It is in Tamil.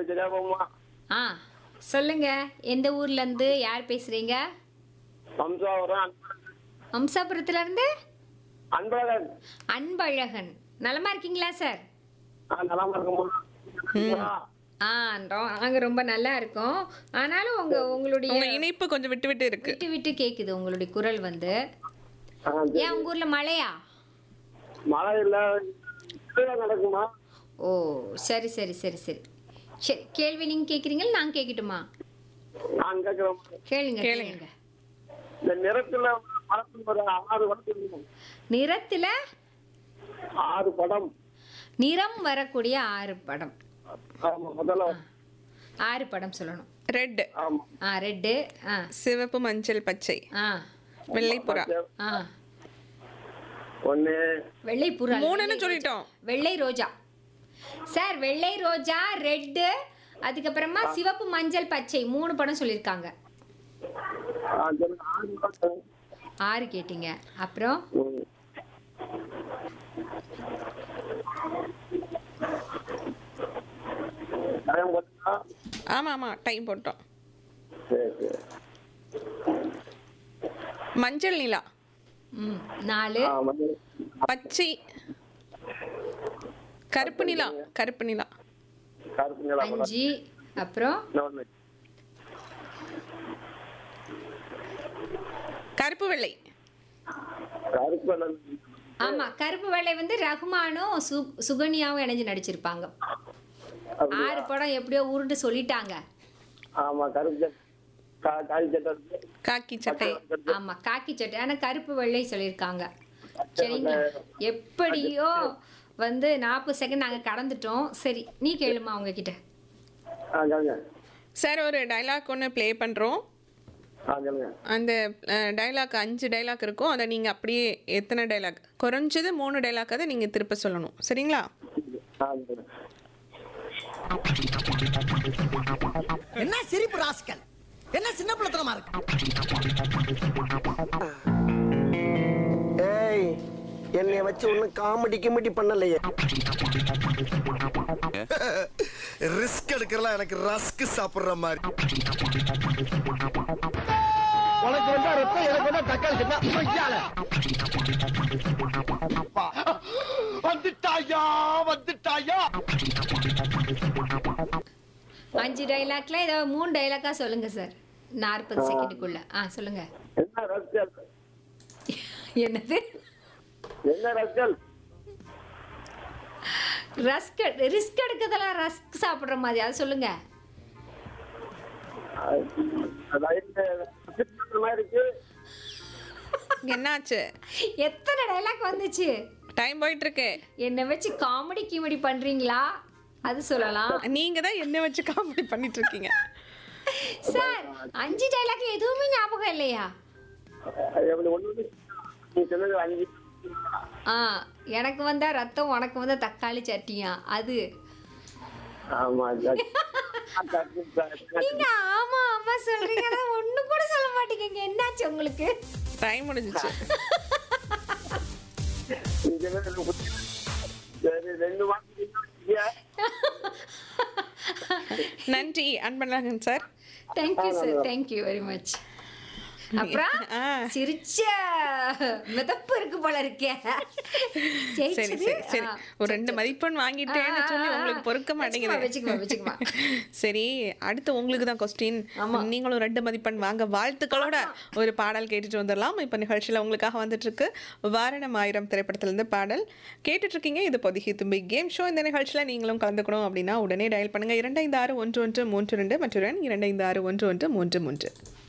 சரியா போமா ஆ சொல்லுங்க எந்த ஊர்ல இருந்து யார் பேசுறீங்க வம்சாவரம் அம்சாபுரத்துல இருந்து அன்பழகன் அன்பழகன் நலமா இருக்கீங்களா சார் ஆ, நலமா இருக்குமா ஆ ரொ- நாங்க ரொம்ப நல்லா இருக்கோம் ஆனாலும் உங்க உங்களுடைய உங்க இணைப்பு கொஞ்சம் விட்டு விட்டு இருக்கு விட்டு விட்டு கேக்குது உங்களுடைய குரல் வந்து ஆ, சரி. ஏன் உங்க ஊர்ல மழையா மழை இல்ல திருவிழா நடக்குமா ஓ சரி சரி சரி சரி சரி கேள்வி நீங்க கேக்குறீங்களா நான் கேட்கட்டுமா நான் கேட்கிறோம் கேளுங்க கேளுங்க. கேளுங்க இந்த நிறத்துல படத்துல ஒரு ஆறு படம் இருக்கும் நிறத்துல ஆறு படம் நிறம் வரக்கூடிய ஆறு படம் ஆமா முதல்ல ஆறு படம் சொல்லணும் ரெட் ஆமா ஆ ரெட்டு ஆ சிவப்பு மஞ்சள் பச்சை ஆ வெள்ளை புறா ஆ ஒண்ணு வெள்ளை புறா மூணுன்னு சொல்லிட்டோம் வெள்ளை ரோஜா சார் வெள்ளை ரோஜா ரெட்டு அதுக்கப்புறமா சிவப்பு மஞ்சள் பச்சை மூணு படம் சொல்லியிருக்காங்க ஆ, சரி, ஆறு படம் ஆறு கேட்டீங்க அப்புறம் ம். டைம் பார்த்தா ஆமா ஆமா டைம் போட்டோம் சரி சரி மஞ்சள் நிலா ம் நாலு ஆ, வந்து பச்சை கருப்பு நிலா கருப்பு நிலா கருப்பு நிலா படம் அஞ்சு அப்புறம் இன்னொன்னு. கருப்பு வெள்ளை கருப்பு நிலா. ஆமா கருப்பு வெள்ளை வந்து ரகுமானும் சு சுகன்யாவும் இணைஞ்சு நடிச்சிருப்பாங்க அப்படியா? ஆறு படம் எப்படியோ உருண்டு சொல்லிட்டாங்க ஆமா கருப்பு சட்டை கா- காய் சட்டை இருக்கு. காக்கி சட்டை ஆமா காக்கி சட்டை ஆனா கருப்பு வெள்ளை சொல்லியிருக்காங்க சரிங்களா எப்படியோ வந்து நாற்பது செகண்ட் நாங்க கடந்துட்டோம் சரி நீ கேளுமா அவங்க கிட்ட ஆ கேளுங்க சார் ஒரு டைலாக் ஒன்று ப்ளே பண்ணுறோம் ஆ கேளுங்க அந்த டைலாக் அஞ்சு டைலாக் இருக்கும் அதை நீங்கள் அப்படியே எத்தனை டைலாக் குறைஞ்சது மூணு டைலாக் அதை நீங்கள் திருப்ப சொல்லணும் சரிங்களா ஆ கேளுங்க என்ன சிரிப்பு ராஸ்கல் என்ன சின்ன பிள்ளைத்தனமா இருக்கு ஏய் என்னைய வச்சு ஒன்னும் காமெடி கிமெடி பண்ணலையே ரிஸ்க் எடுக்கிறலாம் எனக்கு ரஸ்க் சாப்பிடுற மாதிரி உனக்கு வந்தா ரத்தம் எனக்கு வந்தா தக்காளி சட்னா மச்சால வந்துட்டாயா வந்துட்டாயா அஞ்சு டைலாக்ல ஏதாவது மூணு டைலாக்கா சொல்லுங்க சார் நாற்பது செகண்டுக்குள்ள ஆ சொல்லுங்க என்ன ரஸ்கல் என்னது என்ன ரஸ்கல் ரஸ்க் ரிஸ்க் எடுக்கிறதெல்லாம் ரஸ்க் சாப்பிடுற மாதிரி அது சொல்லுங்க அதாவது மாதிரி இருக்கு என்னாச்சு எத்தனை டைலாக் வந்துச்சு டைம் போயிட்டு இருக்கு என்னை வச்சு காமெடி கிமெடி பண்றீங்களா அது சொல்லலாம் நீங்க தான் என்ன வச்சு காமெடி பண்ணிட்டு இருக்கீங்க சார் அஞ்சு டைலாக் எதுவுமே ஞாபகம் இல்லையா எப்படி ஒண்ணு நீ சொன்னது அஞ்சு ஆ எனக்கு வந்தா ரத்தம் உனக்கு வந்தா தக்காளி சட்னியா அது ஆமா நீங்க ஆமா ஆமா சொல்றீங்க ஆனா ஒண்ணு கூட சொல்ல மாட்டீங்க என்னாச்சு உங்களுக்கு டைம் முடிஞ்சிச்சு சரி ரெண்டு மாசம் நன்றி Anbazhagan sir thank you sir thank you very much அப்புறம் ஆ. சிரிச்ச மிதப்பு இருக்கு போல இருக்கே சரி ஜெயிச்சது சரி சரி ஆ, ஒரு ரெண்டு மதிப்பெண் வாங்கிட்டேன்னு சொல்லி உங்களுக்கு பொறுக்க வச்சுக்குமா, வச்சுக்குமா, வச்சுக்குமா. மாட்டேங்குது சரி அடுத்து உங்களுக்கு தான் கொஸ்டின் ஆமா. நீங்களும் ரெண்டு மதிப்பெண் வாங்க வாழ்த்துக்களோட ஒரு பாடல் கேட்டுட்டு வந்துடலாம் இப்போ நிகழ்ச்சியில் உங்களுக்காக வந்துட்டு இருக்கு வாரணம் ஆயிரம் திரைப்படத்திலிருந்து பாடல் கேட்டுட்டு இருக்கீங்க இது பொதிகை தும்பி கேம் ஷோ இந்த நிகழ்ச்சியில் நீங்களும் கலந்துக்கணும் அப்படின்னா உடனே டயல் பண்ணுங்க இரண்டு ஐந்து ஆறு ஒன்று ஒன்று மூன்று ரெண்டு மற்றும் இரண்டு ஐந்து ஆறு ஒன்று ஒன்று மூன்று மூன்று